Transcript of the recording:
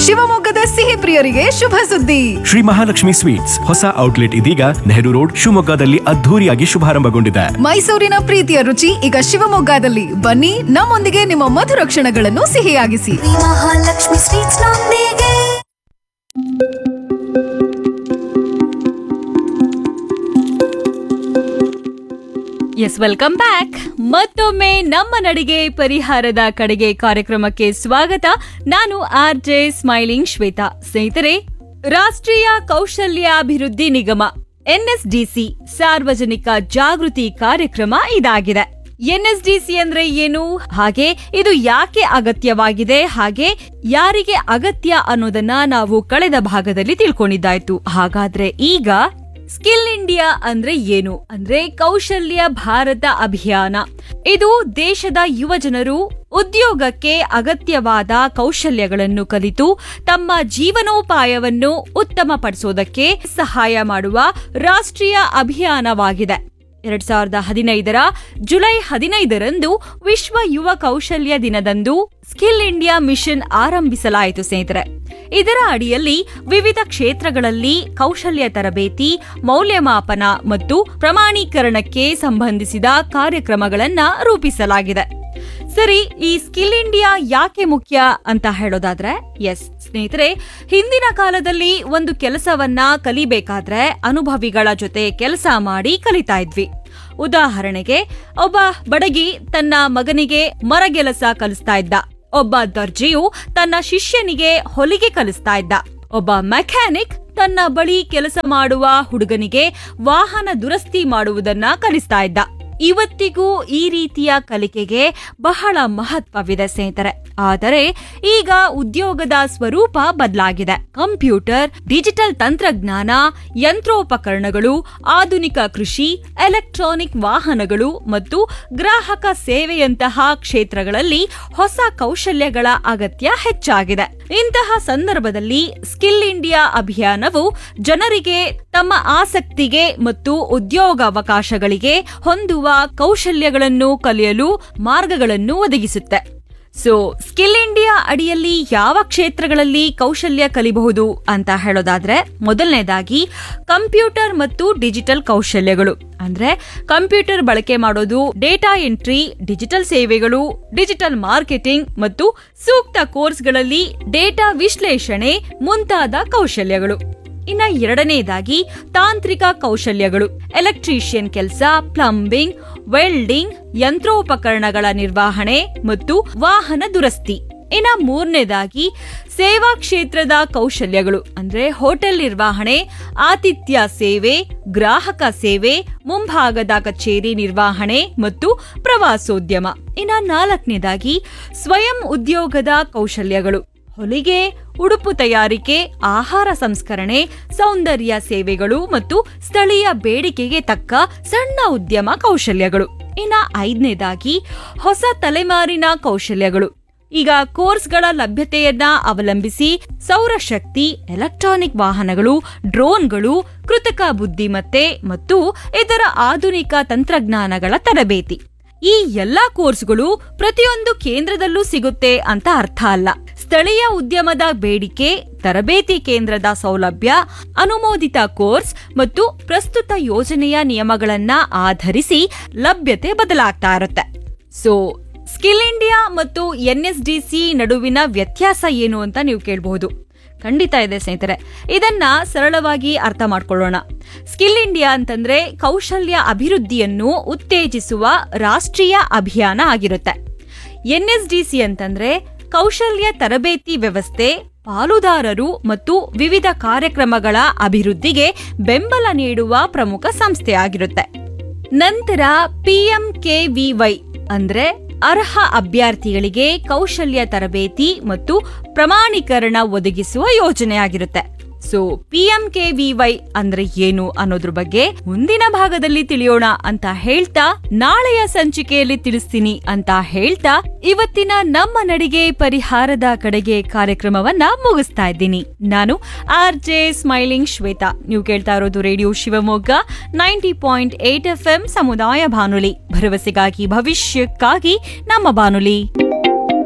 ಶಿವಮೊಗ್ಗದ ಸಿಹಿ ಪ್ರಿಯರಿಗೆ ಶುಭ ಸುದ್ದಿ ಶ್ರೀ ಮಹಾಲಕ್ಷ್ಮಿ ಸ್ವೀಟ್ಸ್ ಹೊಸ ಔಟ್ಲೆಟ್ ಇದೀಗ ನೆಹರು ರೋಡ್ ಶಿವಮೊಗ್ಗದಲ್ಲಿ ಅದ್ಧೂರಿಯಾಗಿ ಶುಭಾರಂಭಗೊಂಡಿದೆ ಮೈಸೂರಿನ ಪ್ರೀತಿಯ ರುಚಿ ಈಗ ಶಿವಮೊಗ್ಗದಲ್ಲಿ ಬನ್ನಿ ನಮ್ಮೊಂದಿಗೆ ನಿಮ್ಮ ಮಧುರ ಕ್ಷಣಗಳನ್ನು ಸಿಹಿಯಾಗಿಸಿ ಶ್ರೀ ಮಹಾಲಕ್ಷ್ಮಿ ಸ್ವೀಟ್ಸ್ ನೊಂದಿಗೆ ಎಸ್ ವೆಲ್ಕಮ್ ಬ್ಯಾಕ್ ಮತ್ತೊಮ್ಮೆ ನಮ್ಮ ನಡಿಗೆ ಪರಿಹಾರದ ಕಡೆಗೆ ಕಾರ್ಯಕ್ರಮಕ್ಕೆ ಸ್ವಾಗತ ನಾನು ಆರ್ ಜೆ ಸ್ಮೈಲಿಂಗ್ ಶ್ವೇತಾ ಸ್ನೇಹಿತರೆ ರಾಷ್ಟ್ರೀಯ ಕೌಶಲ್ಯಾಭಿವೃದ್ಧಿ ನಿಗಮ ಎನ್ಎಸ್ಡಿಸಿ ಸಾರ್ವಜನಿಕ ಜಾಗೃತಿ ಕಾರ್ಯಕ್ರಮ ಇದಾಗಿದೆ ಎನ್ಎಸ್ಡಿಸಿ ಅಂದ್ರೆ ಏನು ಹಾಗೆ ಇದು ಯಾಕೆ ಅಗತ್ಯವಾಗಿದೆ ಹಾಗೆ ಯಾರಿಗೆ ಅಗತ್ಯ ಅನ್ನೋದನ್ನ ನಾವು ಕಳೆದ ಭಾಗದಲ್ಲಿ ತಿಳ್ಕೊಂಡಿದ್ದಾಯ್ತು ಹಾಗಾದ್ರೆ ಈಗ ಸ್ಕಿಲ್ ಇಂಡಿಯಾ ಅಂದ್ರೆ ಏನು ಅಂದ್ರೆ ಕೌಶಲ್ಯ ಭಾರತ ಅಭಿಯಾನ ಇದು ದೇಶದ ಯುವ ಜನರು ಉದ್ಯೋಗಕ್ಕೆ ಅಗತ್ಯವಾದ ಕೌಶಲ್ಯಗಳನ್ನು ಕಲಿತು ತಮ್ಮ ಜೀವನೋಪಾಯವನ್ನು ಉತ್ತಮಪಡಿಸೋದಕ್ಕೆ ಸಹಾಯ ಮಾಡುವ ರಾಷ್ಟ್ರೀಯ ಅಭಿಯಾನವಾಗಿದೆ ಎರಡ್ ಸಾವಿರದ ಹದಿನೈದರ ಜುಲೈ ಹದಿನೈದರಂದು ವಿಶ್ವ ಯುವ ಕೌಶಲ್ಯ ದಿನದಂದು ಸ್ಕಿಲ್ ಇಂಡಿಯಾ ಮಿಷನ್ ಆರಂಭಿಸಲಾಯಿತು ಸ್ನೇಹಿತರೆ ಇದರ ಅಡಿಯಲ್ಲಿ ವಿವಿಧ ಕ್ಷೇತ್ರಗಳಲ್ಲಿ ಕೌಶಲ್ಯ ತರಬೇತಿ ಮೌಲ್ಯಮಾಪನ ಮತ್ತು ಪ್ರಮಾಣೀಕರಣಕ್ಕೆ ಸಂಬಂಧಿಸಿದ ಕಾರ್ಯಕ್ರಮಗಳನ್ನ ರೂಪಿಸಲಾಗಿದೆ ಸರಿ ಈ ಸ್ಕಿಲ್ ಇಂಡಿಯಾ ಯಾಕೆ ಮುಖ್ಯ ಅಂತ ಹೇಳೋದಾದ್ರೆ ಎಸ್ ಸ್ನೇಹಿತರೆ ಹಿಂದಿನ ಕಾಲದಲ್ಲಿ ಒಂದು ಕೆಲಸವನ್ನ ಕಲಿಬೇಕಾದ್ರೆ ಅನುಭವಿಗಳ ಜೊತೆ ಕೆಲಸ ಮಾಡಿ ಕಲಿತಾ ಇದ್ವಿ ಉದಾಹರಣೆಗೆ ಒಬ್ಬ ಬಡಗಿ ತನ್ನ ಮಗನಿಗೆ ಮರಗೆಲಸ ಕಲಿಸ್ತಾ ಇದ್ದ ಒಬ್ಬ ದರ್ಜಿಯು ತನ್ನ ಶಿಷ್ಯನಿಗೆ ಹೊಲಿಗೆ ಕಲಿಸ್ತಾ ಇದ್ದ ಒಬ್ಬ ಮೆಕ್ಯಾನಿಕ್ ತನ್ನ ಬಳಿ ಕೆಲಸ ಮಾಡುವ ಹುಡುಗನಿಗೆ ವಾಹನ ದುರಸ್ತಿ ಮಾಡುವುದನ್ನ ಕಲಿಸ್ತಾ ಇದ್ದ ಇವತ್ತಿಗೂ ಈ ರೀತಿಯ ಕಲಿಕೆಗೆ ಬಹಳ ಮಹತ್ವವಿದೆ ಸ್ನೇಹಿತರೆ ಆದರೆ ಈಗ ಉದ್ಯೋಗದ ಸ್ವರೂಪ ಬದಲಾಗಿದೆ ಕಂಪ್ಯೂಟರ್ ಡಿಜಿಟಲ್ ತಂತ್ರಜ್ಞಾನ ಯಂತ್ರೋಪಕರಣಗಳು ಆಧುನಿಕ ಕೃಷಿ ಎಲೆಕ್ಟ್ರಾನಿಕ್ ವಾಹನಗಳು ಮತ್ತು ಗ್ರಾಹಕ ಸೇವೆಯಂತಹ ಕ್ಷೇತ್ರಗಳಲ್ಲಿ ಹೊಸ ಕೌಶಲ್ಯಗಳ ಅಗತ್ಯ ಹೆಚ್ಚಾಗಿದೆ ಇಂತಹ ಸಂದರ್ಭದಲ್ಲಿ ಸ್ಕಿಲ್ ಇಂಡಿಯಾ ಅಭಿಯಾನವು ಜನರಿಗೆ ತಮ್ಮ ಆಸಕ್ತಿಗೆ ಮತ್ತು ಉದ್ಯೋಗಾವಕಾಶಗಳಿಗೆ ಹೊಂದುವ ಕೌಶಲ್ಯಗಳನ್ನು ಕಲಿಯಲು ಮಾರ್ಗಗಳನ್ನು ಒದಗಿಸುತ್ತೆ ಸೊ ಸ್ಕಿಲ್ ಇಂಡಿಯಾ ಅಡಿಯಲ್ಲಿ ಯಾವ ಕ್ಷೇತ್ರಗಳಲ್ಲಿ ಕೌಶಲ್ಯ ಕಲಿಬಹುದು ಅಂತ ಹೇಳೋದಾದ್ರೆ ಮೊದಲನೇದಾಗಿ ಕಂಪ್ಯೂಟರ್ ಮತ್ತು ಡಿಜಿಟಲ್ ಕೌಶಲ್ಯಗಳು ಅಂದ್ರೆ ಕಂಪ್ಯೂಟರ್ ಬಳಕೆ ಮಾಡೋದು ಡೇಟಾ ಎಂಟ್ರಿ ಡಿಜಿಟಲ್ ಸೇವೆಗಳು ಡಿಜಿಟಲ್ ಮಾರ್ಕೆಟಿಂಗ್ ಮತ್ತು ಸೂಕ್ತ ಕೋರ್ಸ್ಗಳಲ್ಲಿ ಡೇಟಾ ವಿಶ್ಲೇಷಣೆ ಮುಂತಾದ ಕೌಶಲ್ಯಗಳು ಇನ್ನ ಎರಡನೇದಾಗಿ ತಾಂತ್ರಿಕ ಕೌಶಲ್ಯಗಳು ಎಲೆಕ್ಟ್ರಿಷಿಯನ್ ಕೆಲಸ ಪ್ಲಂಬಿಂಗ್ ವೆಲ್ಡಿಂಗ್ ಯಂತ್ರೋಪಕರಣಗಳ ನಿರ್ವಹಣೆ ಮತ್ತು ವಾಹನ ದುರಸ್ತಿ ಇನ್ನ ಮೂರನೇದಾಗಿ ಸೇವಾ ಕ್ಷೇತ್ರದ ಕೌಶಲ್ಯಗಳು ಅಂದ್ರೆ ಹೋಟೆಲ್ ನಿರ್ವಹಣೆ ಆತಿಥ್ಯ ಸೇವೆ ಗ್ರಾಹಕ ಸೇವೆ ಮುಂಭಾಗದ ಕಚೇರಿ ನಿರ್ವಹಣೆ ಮತ್ತು ಪ್ರವಾಸೋದ್ಯಮ ಇನ್ನ ನಾಲ್ಕನೇದಾಗಿ ಸ್ವಯಂ ಉದ್ಯೋಗದ ಕೌಶಲ್ಯಗಳು ಹೊಲಿಗೆ ಉಡುಪು ತಯಾರಿಕೆ ಆಹಾರ ಸಂಸ್ಕರಣೆ ಸೌಂದರ್ಯ ಸೇವೆಗಳು ಮತ್ತು ಸ್ಥಳೀಯ ಬೇಡಿಕೆಗೆ ತಕ್ಕ ಸಣ್ಣ ಉದ್ಯಮ ಕೌಶಲ್ಯಗಳು ಇನ್ನ ಐದನೇದಾಗಿ ಹೊಸ ತಲೆಮಾರಿನ ಕೌಶಲ್ಯಗಳು ಈಗ ಕೋರ್ಸ್ಗಳ ಲಭ್ಯತೆಯನ್ನ ಅವಲಂಬಿಸಿ ಸೌರಶಕ್ತಿ ಎಲೆಕ್ಟ್ರಾನಿಕ್ ವಾಹನಗಳು ಡ್ರೋನ್ಗಳು ಕೃತಕ ಬುದ್ಧಿಮತ್ತೆ ಮತ್ತು ಇತರ ಆಧುನಿಕ ತಂತ್ರಜ್ಞಾನಗಳ ತರಬೇತಿ ಈ ಎಲ್ಲಾ ಕೋರ್ಸ್ಗಳು ಪ್ರತಿಯೊಂದು ಕೇಂದ್ರದಲ್ಲೂ ಸಿಗುತ್ತೆ ಅಂತ ಅರ್ಥ ಅಲ್ಲ ಸ್ಥಳೀಯ ಉದ್ಯಮದ ಬೇಡಿಕೆ ತರಬೇತಿ ಕೇಂದ್ರದ ಸೌಲಭ್ಯ ಅನುಮೋದಿತ ಕೋರ್ಸ್ ಮತ್ತು ಪ್ರಸ್ತುತ ಯೋಜನೆಯ ನಿಯಮಗಳನ್ನ ಆಧರಿಸಿ ಲಭ್ಯತೆ ಬದಲಾಗ್ತಾ ಇರುತ್ತೆ ಸೊ ಸ್ಕಿಲ್ ಇಂಡಿಯಾ ಮತ್ತು ಎನ್ಎಸ್ಡಿಸಿ ನಡುವಿನ ವ್ಯತ್ಯಾಸ ಏನು ಅಂತ ನೀವು ಕೇಳಬಹುದು ಖಂಡಿತ ಇದೆ ಸ್ನೇಹಿತರೆ ಇದನ್ನ ಸರಳವಾಗಿ ಅರ್ಥ ಮಾಡ್ಕೊಳ್ಳೋಣ ಸ್ಕಿಲ್ ಇಂಡಿಯಾ ಅಂತಂದ್ರೆ ಕೌಶಲ್ಯ ಅಭಿವೃದ್ಧಿಯನ್ನು ಉತ್ತೇಜಿಸುವ ರಾಷ್ಟ್ರೀಯ ಅಭಿಯಾನ ಆಗಿರುತ್ತೆ ಎನ್ಎಸ್ಡಿಸಿ ಅಂತಂದ್ರೆ ಕೌಶಲ್ಯ ತರಬೇತಿ ವ್ಯವಸ್ಥೆ ಪಾಲುದಾರರು ಮತ್ತು ವಿವಿಧ ಕಾರ್ಯಕ್ರಮಗಳ ಅಭಿವೃದ್ಧಿಗೆ ಬೆಂಬಲ ನೀಡುವ ಪ್ರಮುಖ ಸಂಸ್ಥೆಯಾಗಿರುತ್ತೆ ನಂತರ ಪಿಎಂಕೆವಿವೈ ಅಂದ್ರೆ ಅರ್ಹ ಅಭ್ಯರ್ಥಿಗಳಿಗೆ ಕೌಶಲ್ಯ ತರಬೇತಿ ಮತ್ತು ಪ್ರಮಾಣೀಕರಣ ಒದಗಿಸುವ ಯೋಜನೆಯಾಗಿರುತ್ತೆ ಸೊ ಪಿಎಂಕೆವಿವೈ ಅಂದ್ರೆ ಏನು ಅನ್ನೋದ್ರ ಬಗ್ಗೆ ಮುಂದಿನ ಭಾಗದಲ್ಲಿ ತಿಳಿಯೋಣ ಅಂತ ಹೇಳ್ತಾ ನಾಳೆಯ ಸಂಚಿಕೆಯಲ್ಲಿ ತಿಳಿಸ್ತೀನಿ ಅಂತ ಹೇಳ್ತಾ ಇವತ್ತಿನ ನಮ್ಮ ನಡಿಗೆ ಪರಿಹಾರದ ಕಡೆಗೆ ಕಾರ್ಯಕ್ರಮವನ್ನ ಮುಗಿಸ್ತಾ ಇದ್ದೀನಿ ನಾನು ಆರ್ ಜೆ ಸ್ಮೈಲಿಂಗ್ ಶ್ವೇತಾ ನೀವು ಕೇಳ್ತಾ ಇರೋದು radio Shivamogga ninety point eight F M ಸಮುದಾಯ ಬಾನುಲಿ ಭರವಸೆಗಾಗಿ ಭವಿಷ್ಯಕ್ಕಾಗಿ ನಮ್ಮ ಬಾನುಲಿ